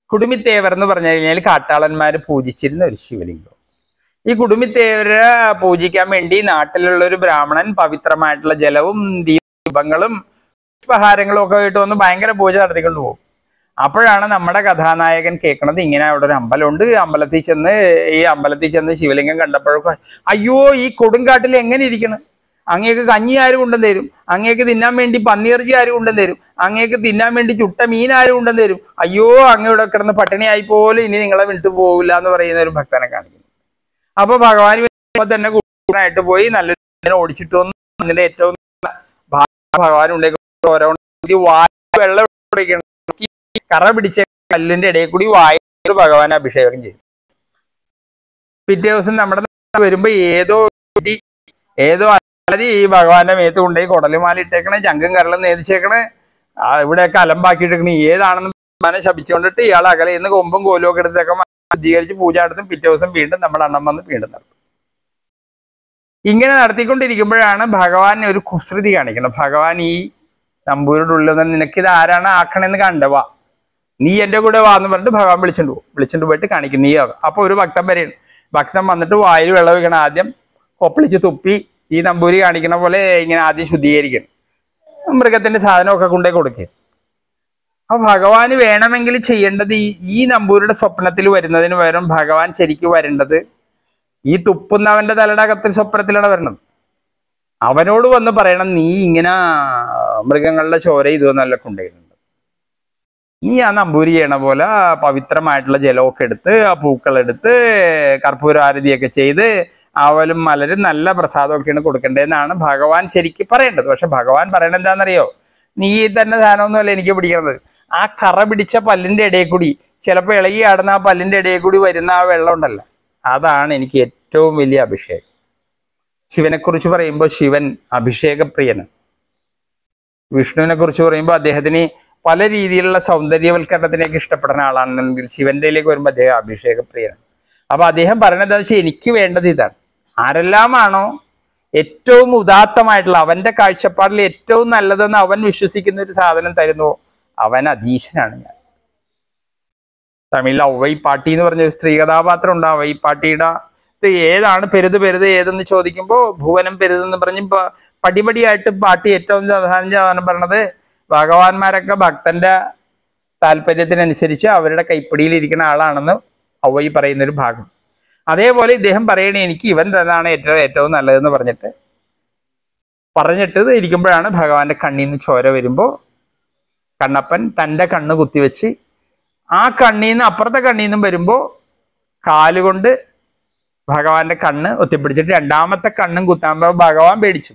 കുടുമിത്തേവർ എന്ന് പറഞ്ഞു കഴിഞ്ഞാൽ കാട്ടാളന്മാർ പൂജിച്ചിരുന്ന ഒരു ശിവലിംഗം ഈ കുടുമിത്തേവരെ പൂജിക്കാൻ വേണ്ടി നാട്ടിലുള്ള ഒരു ബ്രാഹ്മണൻ പവിത്രമായിട്ടുള്ള ജലവും ദീപങ്ങളും ഉപഹാരങ്ങളും ഒക്കെ ആയിട്ട് വന്ന് ഭയങ്കര പൂജ നടത്തിക്കൊണ്ട് പോകും അപ്പോഴാണ് നമ്മുടെ കഥാനായകൻ കേൾക്കണത് ഇങ്ങനെ അവിടെ ഒരു അമ്പലമുണ്ട് അമ്പലത്തിൽ ചെന്ന് ഈ അമ്പലത്തിൽ ചെന്ന് ശിവലിംഗം കണ്ടപ്പോഴൊക്കെ അയ്യോ ഈ കൊടുങ്കാട്ടിൽ എങ്ങനെ ഇരിക്കണം അങ്ങേക്ക് കഞ്ഞി ആര് കൊണ്ടുവന്ന് തരും അങ്ങേക്ക് തിന്നാൻ വേണ്ടി പന്നിയിറച്ചി ആര് കൊണ്ടുവന്ന് തരും അങ്ങേക്ക് തിന്നാൻ വേണ്ടി ചുട്ട മീൻ ആര് കൊണ്ടുവന്ന് തരും അയ്യോ അങ്ങ് ഇവിടെ കിടന്ന് പട്ടിണിയായി പോലും ഇനി നിങ്ങളെ വിട്ടു പോകില്ല എന്ന് പറയുന്ന ഒരു ഭക്തനെ കാണിക്കുന്നു അപ്പൊ ഭഗവാൻ ഇപ്പൊ തന്നെ കൂടായിട്ട് പോയി നല്ലൊരു ഓടിച്ചിട്ട് വന്നു അതിന്റെ ഏറ്റവും നല്ല ഭാഗം ഭഗവാൻ ഉണ്ടേക്ക് ഓരോ ഈ വായ വെള്ളം ഒഴിക്കണം. ഈ കറ പിടിച്ച കല്ലിന്റെ ഇടയിൽ കൂടി വായ ഭഗവാൻ അഭിഷേകം ചെയ്തു പിറ്റേ ദിവസം നമ്മുടെ നാട്ടിൽ വരുമ്പോ ഏതോ ഇടി, ഏതോ അല്ലാതെ ഈ ഭഗവാന്റെ മേത്ത് കൊണ്ടുപോയി കുടലുമാല ഇട്ടേക്കണേ ചങ്കും കരളും നേതിച്ചേക്കണേ ആ ഇവിടെയൊക്കെ അലമ്പാക്കിയിട്ടേക്കണേ ഏതാണെന്ന് ഭഗവാനെ ശപിച്ചുകൊണ്ടിട്ട് ഇയാൾ അകലെ നിന്ന് കൊമ്പും കോലും ഒക്കെ എടുത്തൊക്കെ ശുദ്ധീകരിച്ച് പൂജ നടത്തും പിറ്റേ ദിവസം വീണ്ടും നമ്മുടെ അണ്ണം വന്ന് വീണ്ടും നടത്തും ഇങ്ങനെ നടത്തിക്കൊണ്ടിരിക്കുമ്പോഴാണ് ഭഗവാൻ ഒരു കുസൃതി കാണിക്കുന്നത് ഭഗവാൻ ഈ നമ്പൂരിന്റെ ഉള്ളിൽ നിന്ന് നിനക്കിത് ആരാണ് ആക്കണെന്ന് കണ്ടവാ നീ എന്റെ കൂടെ വാന്ന് പറഞ്ഞിട്ട് ഭഗവാൻ വിളിച്ചിട്ട് പോകും വിളിച്ചിട്ട് പോയിട്ട് കാണിക്കും നീ ആകും അപ്പൊ ഒരു ഭക്തൻ വരെയാണ് ഭക്തൻ വന്നിട്ട് വായിൽ വെള്ളം ഒഴിക്കണം ആദ്യം കൊപ്പളിച്ച് തുപ്പി ഈ നമ്പൂരി കാണിക്കുന്ന പോലെ ഇങ്ങനെ ആദ്യം ശുദ്ധീകരിക്കണം മൃഗത്തിന്റെ സാധനമൊക്കെ കൊണ്ടേ കൊടുക്കുക അപ്പൊ ഭഗവാന് വേണമെങ്കിൽ ചെയ്യേണ്ടത് ഈ ഈ നമ്പൂരിയുടെ സ്വപ്നത്തിൽ വരുന്നതിന് പകരം ഭഗവാൻ ശരിക്കും വരേണ്ടത് ഈ തുപ്പുന്നവന്റെ തലയുടെ അകത്തിൽ സ്വപ്നത്തിലാണ് വരണത് അവനോട് വന്ന് പറയണം നീ ഇങ്ങനെ മൃഗങ്ങളുടെ ചോര ഇതൊന്നല്ല കൊണ്ടുവരുന്നുണ്ട് നീ ആ നമ്പൂരി ചെയ്യണ പോലെ പവിത്രമായിട്ടുള്ള ജലമൊക്കെ എടുത്ത് ആ പൂക്കളെടുത്ത് കർപ്പൂരാരതിയൊക്കെ ചെയ്ത് അവലും മലരും നല്ല പ്രസാദമൊക്കെയാണ് കൊടുക്കേണ്ടതെന്നാണ് ഭഗവാൻ ശരിക്കും പറയേണ്ടത് പക്ഷെ ഭഗവാൻ പറയണത് എന്താണെന്നറിയോ നീ തന്നെ സാധനമൊന്നുമല്ല എനിക്ക് പിടിക്കണത് ആ കറ പിടിച്ച പല്ലിന്റെ ഇടയിൽ കൂടി ചിലപ്പോൾ ഇളകി ആടുന്ന ആ പല്ലിന്റെ ഇടയിൽ കൂടി വരുന്ന ആ വെള്ളം ഉണ്ടല്ലോ അതാണ് എനിക്ക് ഏറ്റവും വലിയ അഭിഷേകം ശിവനെ കുറിച്ച് പറയുമ്പോൾ ശിവൻ അഭിഷേകപ്രിയനാണ് വിഷ്ണുവിനെ കുറിച്ച് പറയുമ്പോൾ അദ്ദേഹത്തിന് പല രീതിയിലുള്ള സൗന്ദര്യവൽക്കരണത്തിനേക്ക് ഇഷ്ടപ്പെടുന്ന ആളാണെങ്കിൽ ശിവന്റെയിലേക്ക് വരുമ്പോൾ അദ്ദേഹം അഭിഷേകപ്രിയനാണ് അപ്പൊ അദ്ദേഹം പറയണത് എന്താ വെച്ചാൽ എനിക്ക് വേണ്ടത് ഇതാണ് ആരെല്ലാമാണോ ഏറ്റവും ഉദാത്തമായിട്ടുള്ള അവന്റെ കാഴ്ചപ്പാടിൽ ഏറ്റവും നല്ലതെന്ന് അവൻ വിശ്വസിക്കുന്ന ഒരു സാധനം തരുന്നു അവൻ അധീശനാണ് ഞാൻ തമിഴിൽ ഔവൈ പാട്ടി എന്ന് പറഞ്ഞ ഒരു സ്ത്രീ കഥാപാത്രം ഉണ്ട് ഔവൈ പാട്ടിയുടെ ഇത് ഏതാണ് പെരുത് പെരുത് ഏതെന്ന് ചോദിക്കുമ്പോൾ ഭുവനം പെരുതെന്ന് പറഞ്ഞ് പ- പടിപടിയായിട്ട് പാട്ടി ഏറ്റവും സാധാരണ സാധനം പറഞ്ഞത് ഭഗവാന്മാരൊക്കെ ഭക്തന്റെ താല്പര്യത്തിനനുസരിച്ച് അവരുടെ കൈപ്പിടിയിൽ ഇരിക്കുന്ന ആളാണെന്ന് ഔവൈ പറയുന്ന ഒരു ഭാഗം അതേപോലെ ഇദ്ദേഹം പറയണേ എനിക്ക് ഇവൻ തന്നെയാണ് ഏറ്റവും ഏറ്റവും നല്ലതെന്ന് പറഞ്ഞിട്ട് പറഞ്ഞിട്ട് ഇരിക്കുമ്പോഴാണ് ഭഗവാന്റെ കണ്ണിൽ നിന്ന് ചോര വരുമ്പോൾ കണ്ണപ്പൻ തൻ്റെ കണ്ണ് കുത്തിവെച്ച് ആ കണ്ണിൽ നിന്ന് അപ്പുറത്തെ കണ്ണിൽ നിന്നും വരുമ്പോൾ കാലുകൊണ്ട് ഭഗവാന്റെ കണ്ണ് ഒത്തിപ്പിടിച്ചിട്ട് രണ്ടാമത്തെ കണ്ണും കുത്താകുമ്പോൾ ഭഗവാൻ പേടിച്ചു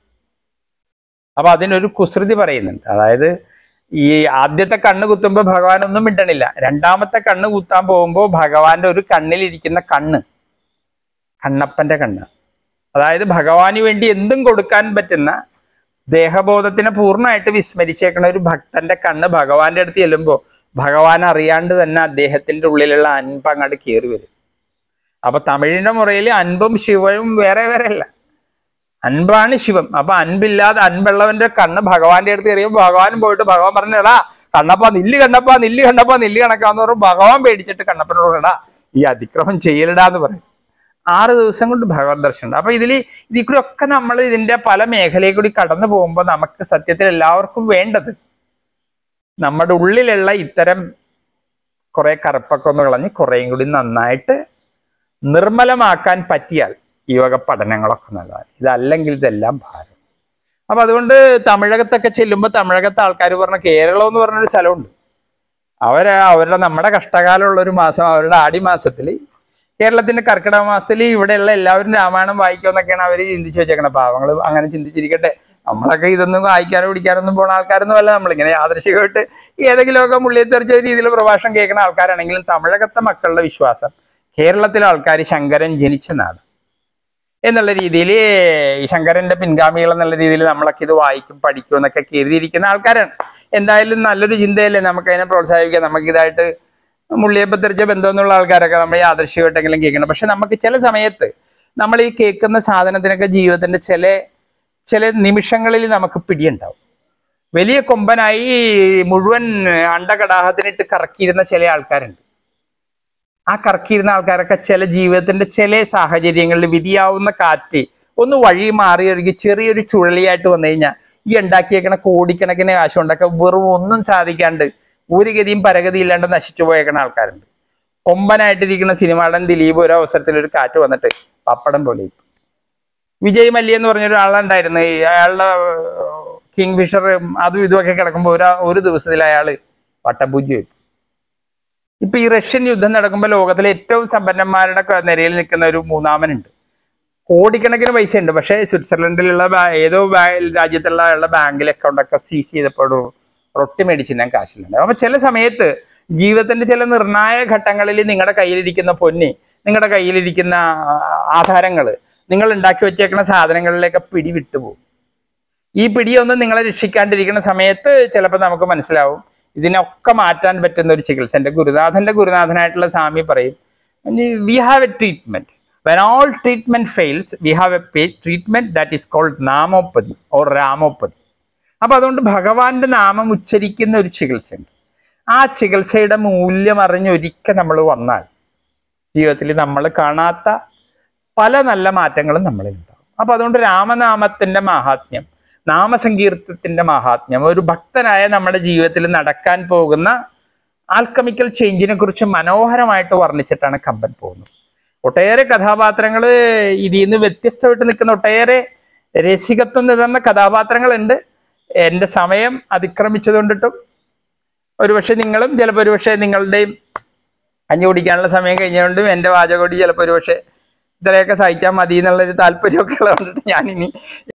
അപ്പൊ അതിനൊരു കുസൃതി പറയുന്നുണ്ട് അതായത് ഈ ആദ്യത്തെ കണ്ണ് കുത്തുമ്പോൾ ഭഗവാൻ ഒന്നും മിണ്ടണില്ല രണ്ടാമത്തെ കണ്ണ് കുത്താൻ പോകുമ്പോൾ ഭഗവാന്റെ ഒരു കണ്ണിലിരിക്കുന്ന കണ്ണ് കണ്ണപ്പന്റെ കണ്ണ് അതായത് ഭഗവാന് വേണ്ടി എന്തും കൊടുക്കാൻ പറ്റുന്ന ദേഹബോധത്തിനെ പൂർണ്ണമായിട്ട് വിസ്മരിച്ചേക്കണ ഒരു ഭക്തന്റെ കണ്ണ് ഭഗവാന്റെ അടുത്ത് ചെല്ലുമ്പോൾ ഭഗവാൻ അറിയാണ്ട് തന്നെ അദ്ദേഹത്തിന്റെ ഉള്ളിലുള്ള അൻപ് അങ്ങോട്ട് കയറി വരും അപ്പൊ തമിഴിന്റെ മുറയിൽ അൻപും ശിവവും വേറെ വേറെ അല്ല അൻപാണ് ശിവം അപ്പൊ അൻപില്ലാതെ അൻപുള്ളവന്റെ കണ്ണ് ഭഗവാന്റെ അടുത്ത് എറിയുമ്പോൾ ഭഗവാൻ പോയിട്ട് ഭഗവാൻ പറഞ്ഞടാ കണ്ണപ്പ നില്ല് കണ്ണപ്പ നില്ല് കണ്ണപ്പ നില്ല് കണക്കാന്ന് പറഞ്ഞു ഭഗവാൻ പേടിച്ചിട്ട് കണ്ണപ്പനോട് എടാ ഈ അതിക്രമം ചെയ്യലടാന്ന് പറയും ആറ് ദിവസം കൊണ്ട് ഭഗവത് ദർശനം ഉണ്ട് അപ്പൊ ഇതിൽ ഇതിൽ കൂടി ഒക്കെ നമ്മൾ ഇതിന്റെ പല മേഖലയിൽ കൂടി കടന്നു പോകുമ്പോൾ നമുക്ക് സത്യത്തിൽ എല്ലാവർക്കും വേണ്ടത് നമ്മുടെ ഉള്ളിലുള്ള ഇത്തരം കുറെ കറുപ്പൊക്കെ ഒന്ന് കളഞ്ഞ് കുറേയും കൂടി നന്നായിട്ട് നിർമ്മലമാക്കാൻ പറ്റിയാൽ ഈ വക പഠനങ്ങളൊക്കെ നല്ലതാണ് ഇതല്ലെങ്കിൽ ഇതെല്ലാം ഭാരം അപ്പൊ അതുകൊണ്ട് തമിഴകത്തൊക്കെ ചെല്ലുമ്പോൾ തമിഴകത്തെ ആൾക്കാർ പറഞ്ഞ കേരളം എന്ന് പറഞ്ഞൊരു സ്ഥലമുണ്ട് അവര് അവരുടെ നമ്മുടെ കഷ്ടകാലമുള്ള ഒരു മാസം അവരുടെ ആടി മാസത്തിൽ കേരളത്തിന്റെ കർക്കിടക മാസത്തിൽ ഇവിടെയുള്ള എല്ലാവരും രാമായണം വായിക്കുമെന്നൊക്കെയാണ് അവർ ചിന്തിച്ചു വെച്ചേക്കണത് പാവങ്ങൾ അങ്ങനെ ചിന്തിച്ചിരിക്കട്ടെ നമ്മളൊക്കെ ഇതൊന്നും വായിക്കാനോ പിടിക്കാനൊന്നും പോണ ആൾക്കാരൊന്നും അല്ല നമ്മളിങ്ങനെ യാദൃശികമായിട്ട് ഏതെങ്കിലുമൊക്കെ മുള്ളിയെ തെറിച്ച രീതിയിൽ പ്രഭാഷണം കേൾക്കുന്ന ആൾക്കാരാണെങ്കിലും തമിഴകത്തെ മക്കളുടെ വിശ്വാസം കേരളത്തിലെ ആൾക്കാർ ശങ്കരൻ ജനിച്ച നാട് എന്നുള്ള രീതിയിൽ ഈ ശങ്കരന്റെ പിൻഗാമികൾ എന്നുള്ള രീതിയിൽ നമ്മളൊക്കെ ഇത് വായിക്കും പഠിക്കും എന്നൊക്കെ കരുതിയിരിക്കുന്ന ആൾക്കാരാണ് എന്തായാലും നല്ലൊരു ചിന്തയല്ലേ നമുക്ക് അതിനെ പ്രോത്സാഹിപ്പിക്കാം നമുക്കിതായിട്ട് മുള്ളിയപ്പം തെറിച്ച ബന്ധമെന്നുള്ള ആൾക്കാരൊക്കെ നമ്മൾ യാദൃശ്യമായിട്ടെങ്കിലും കേൾക്കണം പക്ഷെ നമുക്ക് ചില സമയത്ത് നമ്മൾ ഈ കേൾക്കുന്ന സാധനത്തിനൊക്കെ ജീവിതത്തിന്റെ ചില ചില നിമിഷങ്ങളിൽ നമുക്ക് പിടിയുണ്ടാവും വലിയ കൊമ്പനായി മുഴുവൻ അണ്ടകടാഹത്തിനിട്ട് കറക്കിയിരുന്ന ചില ആൾക്കാരുണ്ട് ആ കറക്കിയിരുന്ന ആൾക്കാരൊക്കെ ചില ജീവിതത്തിന്റെ ചില സാഹചര്യങ്ങളിൽ വിധിയാവുന്ന കാറ്റ് ഒന്ന് വഴി മാറി ഒരുങ്ങി ചെറിയൊരു ചുഴലിയായിട്ട് വന്നു കഴിഞ്ഞാൽ ഈ ഉണ്ടാക്കിയേക്കണ കോടിക്കണക്കിന് കാശ് ഉണ്ടാക്കുക വെറും ഒന്നും സാധിക്കാണ്ട് ഒരു ഗതിയും പരഗതി ഇല്ലാണ്ട് നശിച്ചു പോയേക്കണ ആൾക്കാരുണ്ട് കൊമ്പനായിട്ടിരിക്കുന്ന സിനിമാടൻ ദിലീപ് ഒരു അവസരത്തിൽ ഒരു കാറ്റ് വന്നിട്ട് പപ്പടം പോലെ ആയി. വിജയ് മല്യ എന്ന് പറഞ്ഞൊരു ആളുണ്ടായിരുന്നു ഈ അയാളുടെ കിങ് ഫിഷർ അതും ഇതുമൊക്കെ കിടക്കുമ്പോൾ ഒരു ഒരു ദിവസത്തിൽ അയാള് വട്ടപൂജ്യം ആയി. ഇപ്പൊ ഈ റഷ്യൻ യുദ്ധം നടക്കുമ്പോൾ ലോകത്തിലെ ഏറ്റവും സമ്പന്നന്മാരുടെ ക- നിരയിൽ നിൽക്കുന്ന ഒരു മൂന്നാമനുണ്ട് കോടിക്കണക്കിന് പൈസ ഉണ്ട് പക്ഷേ സ്വിറ്റ്സർലൻഡിലുള്ള ബാ- ഏതോ ബാ- രാജ്യത്തുള്ള അയാളുടെ ബാങ്കിൽ അക്കൗണ്ടൊക്കെ സീസ് ചെയ്തപ്പോൾ ഒരു റൊട്ടി മേടിച്ച് ഞാൻ കാശിലുണ്ട് അപ്പൊ ചില സമയത്ത് ജീവിതത്തിന്റെ ചില നിർണായക ഘട്ടങ്ങളിൽ നിങ്ങളുടെ കയ്യിലിരിക്കുന്ന പൊന്നി നിങ്ങളുടെ കയ്യിലിരിക്കുന്ന ആധാരങ്ങൾ നിങ്ങൾ ഉണ്ടാക്കി വെച്ചേക്കുന്ന സാധനങ്ങളിലേക്ക് പിടി വിട്ടുപോകും ഈ പിടിയൊന്നും നിങ്ങളെ രക്ഷിക്കാണ്ടിരിക്കുന്ന സമയത്ത് ചിലപ്പോൾ നമുക്ക് മനസ്സിലാവും ഇതിനൊക്കെ മാറ്റാൻ പറ്റുന്ന ഒരു ചികിത്സ എൻ്റെ ഗുരുനാഥന്റെ ഗുരുനാഥനായിട്ടുള്ള സ്വാമി പറയും we have a treatment when all treatment fails we have a treatment that is called നാമോപ്പതി ഓർ രാമോപ്പതി അപ്പൊ അതുകൊണ്ട് ഭഗവാന്റെ നാമം ഉച്ചരിക്കുന്ന ഒരു ചികിത്സയുണ്ട് ആ ചികിത്സയുടെ മൂല്യം അറിഞ്ഞ് ഒരിക്കൽ നമ്മൾ വന്നാൽ ജീവിതത്തിൽ നമ്മൾ കാണാത്ത പല നല്ല മാറ്റങ്ങളും നമ്മളിൽ ഉണ്ടാവും അപ്പൊ അതുകൊണ്ട് രാമനാമത്തിന്റെ മാഹാത്മ്യം നാമസങ്കീർത്തത്തിന്റെ മാഹാത്മ്യം ഒരു ഭക്തനായ നമ്മുടെ ജീവിതത്തിൽ നടക്കാൻ പോകുന്ന ആൽക്കമിക്കൽ ചേഞ്ചിനെ കുറിച്ച് മനോഹരമായിട്ട് വർണ്ണിച്ചിട്ടാണ് കമ്പൻ പോകുന്നത് ഒട്ടേറെ കഥാപാത്രങ്ങൾ ഇതിൽ നിന്ന് വ്യത്യസ്തമായിട്ട് നിൽക്കുന്ന ഒട്ടേറെ രസികത്വം നിറഞ്ഞ കഥാപാത്രങ്ങളുണ്ട് എൻ്റെ സമയം അതിക്രമിച്ചതുകൊണ്ടിട്ടും ഒരുപക്ഷെ നിങ്ങളും ചിലപ്പോൾ ഒരുപക്ഷെ നിങ്ങളുടെയും കഞ്ഞി കുടിക്കാനുള്ള സമയം കഴിഞ്ഞുകൊണ്ടും എൻ്റെ വാചകോടി ചിലപ്പോൾ ഒരുപക്ഷെ ഇത്രയൊക്കെ സഹിച്ചാൽ മതി എന്നുള്ളൊരു താല്പര്യമൊക്കെ ഉള്ളതുകൊണ്ടിട്ട് ഞാനിനി